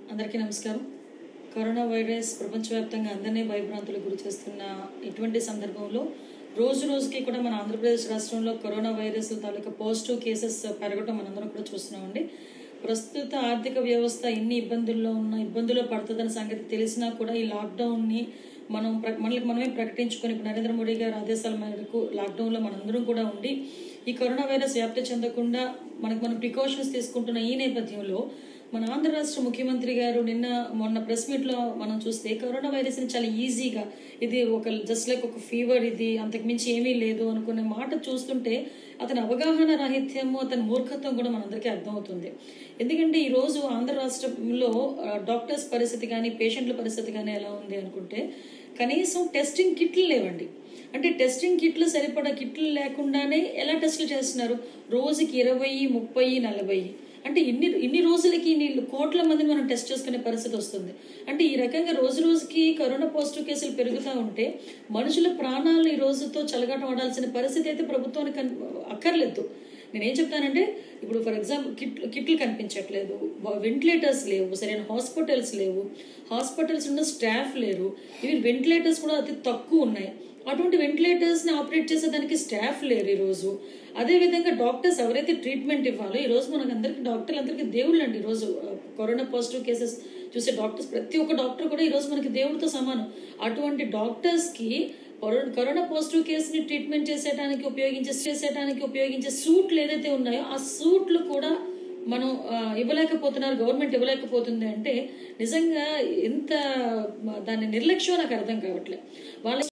అందరికీ నమస్కారం corona virus ప్రపంచవ్యాప్తంగా అందరినీ భయభ్రాంతులకు గురి చేస్తున్న ఇటువంటి సందర్భంలో రోజు రోజుకి కూడా మన ఆంధ్రప్రదేశ్ రాష్ట్రంలో కరోనా వైరస్ తాలూకా పాజిటివ్ కేసెస్ పెరగటం మనందరం కూడా చూస్తున్నామండి ప్రస్తుత ఆర్థిక వ్యవస్థ ఎన్ని ఇబ్బందుల్లో ఉన్న ఇబ్బందుల్లో పడుతుందన్న సంగతి తెలిసినా కూడా ఈ లాక్డౌన్ని మనం ప్ర మనకి మనమే ప్రకటించుకొని ఇప్పుడు నరేంద్ర మోడీ గారి ఆదేశాల మేరకు లాక్డౌన్లో మనందరం కూడా ఉండి ఈ కరోనా వైరస్ వ్యాప్తి చెందకుండా మనకు మనం ప్రికాషన్స్ తీసుకుంటున్న ఈ నేపథ్యంలో మన ఆంధ్ర రాష్ట్ర ముఖ్యమంత్రి గారు నిన్న మొన్న ప్రెస్ మీట్లో మనం చూస్తే కరోనా వైరస్ని చాలా ఈజీగా ఇది ఒక జస్ట్ లైక్ ఒక ఫీవర్ ఇది అంతకుమించి ఏమీ లేదు అనుకునే మాట చూస్తుంటే అతని అవగాహన రాహిత్యము అతని మూర్ఖత్వం కూడా మనందరికీ అర్థమవుతుంది ఎందుకంటే ఈరోజు ఆంధ్ర రాష్ట్రంలో ఆ, డాక్టర్స్ పరిస్థితి కానీ పేషెంట్ల పరిస్థితి కానీ ఎలా ఉంది అనుకుంటే కనీసం టెస్టింగ్ కిట్లు లేవండి అంటే టెస్టింగ్ కిట్లు సరిపడా కిట్లు లేకుండానే ఎలా టెస్టులు చేస్తున్నారు రోజుకి ఇరవై ముప్పై నలభై అంటే ఇన్ని ఇన్ని రోజులకి ఇన్ని కోట్ల మందిని మనం టెస్ట్ చేసుకునే పరిస్థితి వస్తుంది అంటే ఈ రకంగా రోజు రోజుకి కరోనా పాజిటివ్ కేసులు పెరుగుతూ ఉంటే మనుషుల ప్రాణాలు ఈ రోజుతో చెలగాటం ఆడాల్సిన పరిస్థితి అయితే ప్రభుత్వానికి కన్- అక్కర్లేదు నేనేం చెప్తానంటే ఇప్పుడు ఫర్ ఎగ్జాంపుల్ కిట్ కిట్లు కనిపించట్లేదు వెంటిలేటర్స్ లేవు సరైన హాస్పిటల్స్ లేవు హాస్పిటల్స్ ఉన్న స్టాఫ్ లేరు ఇవి వెంటిలేటర్స్ కూడా అతి తక్కువ ఉన్నాయి అటువంటి వెంటిలేటర్స్ని ఆపరేట్ చేసేదానికి స్టాఫ్ లేరు ఈరోజు అదేవిధంగా డాక్టర్స్ ఎవరైతే ట్రీట్మెంట్ ఇవ్వాలో ఈరోజు మనకు అందరికీ డాక్టర్లు అందరికీ దేవుళ్ళు అండి ఈరోజు ఆ, కరోనా పాజిటివ్ కేసెస్ చూసే డాక్టర్స్ ప్రతి ఒక్క డాక్టర్ కూడా ఈరోజు మనకి దేవుడితో సమానం అటువంటి డాక్టర్స్కి కరో- కరోనా పాజిటివ్ కేసుని ట్రీట్మెంట్ చేసేటానికి ఉపయోగించే చేసేటానికి ఉపయోగించే సూట్లు ఏదైతే ఉన్నాయో ఆ సూట్లు కూడా మనం ఆ, ఇవ్వలేకపోతున్నారు గవర్నమెంట్ ఇవ్వలేకపోతుంది అంటే నిజంగా ఎంత మ, దాని నిర్లక్ష్యం నాకు అర్థం కావట్లేదు వాళ్ళ